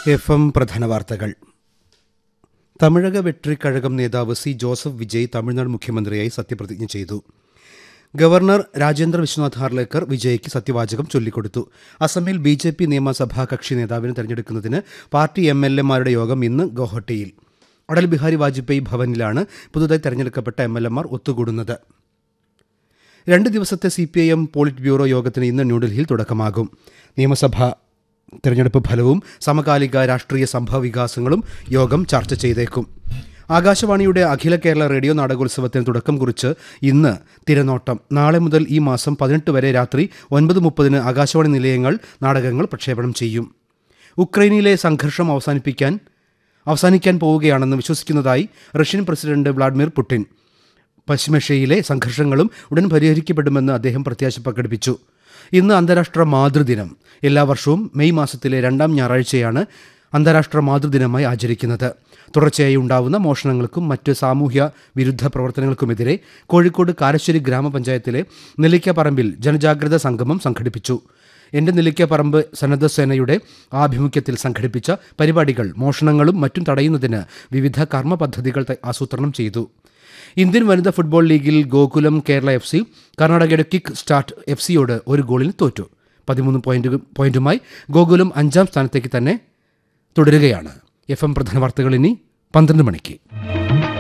F M പ്രധാന വാർത്തകൾ തമിഴക വെട്രിക്കഴകം നേതാവ് സി ജോസഫ് വിജയ് തമിഴ്നാട് മുഖ്യമന്ത്രിയായി സത്യപ്രതിജ്ഞ ചെയ്തു ഗവർണർ രാജേന്ദ്ര വിശ്വനാഥ് ഹാർലേക്കർ വിജയ്ക്ക് സത്യവാചകം ചൊല്ലിക്കൊടുത്തു അസമിൽ ബി ജെ പി നിയമസഭാ കക്ഷി നേതാവിനെ തെരഞ്ഞെടുക്കുന്നതിന് പാർട്ടി എം എൽ എമാരുടെ യോഗം ഇന്ന് ഗോഹട്ടിയിൽ അടൽ ബിഹാരി വാജ്പേയി ഭവനിലാണ് പുതുതായി തെരഞ്ഞെടുക്കപ്പെട്ട എം എൽ എമാർ ഒത്തുകൂടുന്നത് രണ്ട് ദിവസത്തെ C P I M polit bureau യോഗത്തിന് ഇന്ന് ന്യൂഡൽഹിയിൽ തുടക്കമാകും നിയമസഭാ തെരഞ്ഞെടുപ്പ് ഫലവും സമകാലിക രാഷ്ട്രീയ സംഭവ വികാസങ്ങളും യോഗം ചർച്ച ചെയ്തേക്കും ആകാശവാണിയുടെ അഖില കേരള റേഡിയോ നാടകോത്സവത്തിന് തുടക്കം കുറിച്ച് ഇന്ന് തിരനോട്ടം നാളെ മുതൽ ഈ മാസം പതിനെട്ട് വരെ രാത്രി ഒൻപത് മുപ്പതിന് ആകാശവാണി നിലയങ്ങൾ നാടകങ്ങൾ പ്രക്ഷേപണം ചെയ്യും ഉക്രൈനിലെ സംഘർഷം അവസാനിപ്പിക്കാൻ അവസാനിക്കാൻ പോവുകയാണെന്ന് വിശ്വസിക്കുന്നതായി റഷ്യൻ പ്രസിഡന്റ് വ്ളാഡിമിർ പുടിൻ പശ്ചിമേഷ്യയിലെ സംഘർഷങ്ങളും ഉടൻ പരിഹരിക്കപ്പെടുമെന്ന് അദ്ദേഹം പ്രത്യാശ പ്രകടിപ്പിച്ചു ഇന്ന് അന്താരാഷ്ട്ര മാതൃദിനം എല്ലാ വർഷവും മെയ് മാസത്തിലെ രണ്ടാം ഞായറാഴ്ചയാണ് അന്താരാഷ്ട്ര മാതൃദിനമായി ആചരിക്കുന്നത് തുടർച്ചയായി ഉണ്ടാവുന്ന മോഷണങ്ങൾക്കും മറ്റ് സാമൂഹ്യ വിരുദ്ധ പ്രവർത്തനങ്ങൾക്കുമെതിരെ കോഴിക്കോട് കാരശ്ശേരി ഗ്രാമപഞ്ചായത്തിലെ നെല്ലിക്കപ്പറമ്പിൽ ജനജാഗ്രത സംഗമം സംഘടിപ്പിച്ചു എൻ്റെ നെല്ലിക്കപ്പറമ്പ് സന്നദ്ധ സേനയുടെ ആഭിമുഖ്യത്തിൽ സംഘടിപ്പിച്ച പരിപാടികൾ മോഷണങ്ങളും മറ്റും തടയുന്നതിന് വിവിധ കർമ്മ പദ്ധതികൾ ത- ആസൂത്രണം ചെയ്തു ഇന്ത്യൻ വനിതാ ഫുട്ബോൾ ലീഗിൽ ഗോകുലം കേരള എഫ് സി കർണാടകയുടെ കിക്ക് സ്റ്റാർട്ട് എഫ് സിയോട് ഒരു ഗോളിന് തോറ്റു പതിമൂന്ന് പോയിന്റ് പോയിന്റുമായി ഗോകുലം അഞ്ചാം സ്ഥാനത്തേക്ക് തന്നെ തുടരുകയാണ് എഫ് എം പ്രധാന വാർത്തകൾ ഇനി പന്ത്രണ്ട് മണിക്ക്